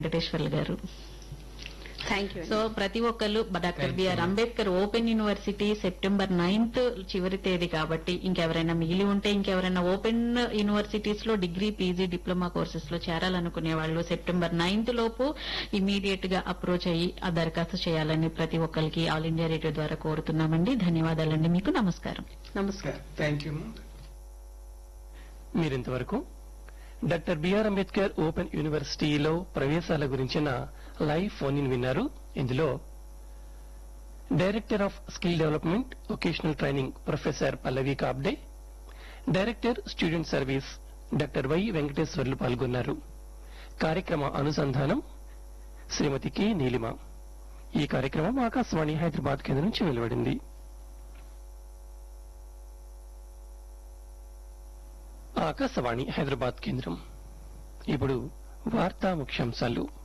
వెంకటేశ్వర్లు గారు thank you so ప్రతి ఒక్కళ్ళు doctor BR Ambedkar open university September ninth చివరి తేదీ కాబట్టి ఇంకెవరైనా మిగిలి ఉంటే ఇంకెవరైనా ఓపెన్ యూనివర్సిటీస్ లో డిగ్రీ పీజీ డిప్లొమా కోర్సెస్ లో చేరాలనుకునే వాళ్ళు సెప్టెంబర్ నైన్త్ లోపు ఇమీడియట్ గా అప్రోచ్ అయ్యి ఆ దరఖాస్తు చేయాలని ప్రతి ఒక్కరికి ఆల్ ఇండియా రేడియో ద్వారా కోరుతున్నామండి ధన్యవాదాలండి మీకు నమస్కారం నమస్కారం థ్యాంక్ యూ మీరింతవరకు డాక్టర్ బిఆర్ అంబేద్కర్ ఓపెన్ యూనివర్సిటీలో ప్రవేశాల గురించిన లైవ్ ఫోన్ ఇన్ విన్నారు ఇందులో director of skill development vocational training professor Pallavi కాబ్డే director student service doctor why Venkateswarlu పాల్గొన్నారు కార్యక్రమ అనుసంధానం శ్రీమతి కె నీలిమ ఈ కార్యక్రమం ఆకాశవాణి హైదరాబాద్ కేంద్రం నుంచి వెలువడింది ఆకాశవాణి హైదరాబాద్ కేంద్రం ఇప్పుడు వార్తా ముఖ్యాంశాలు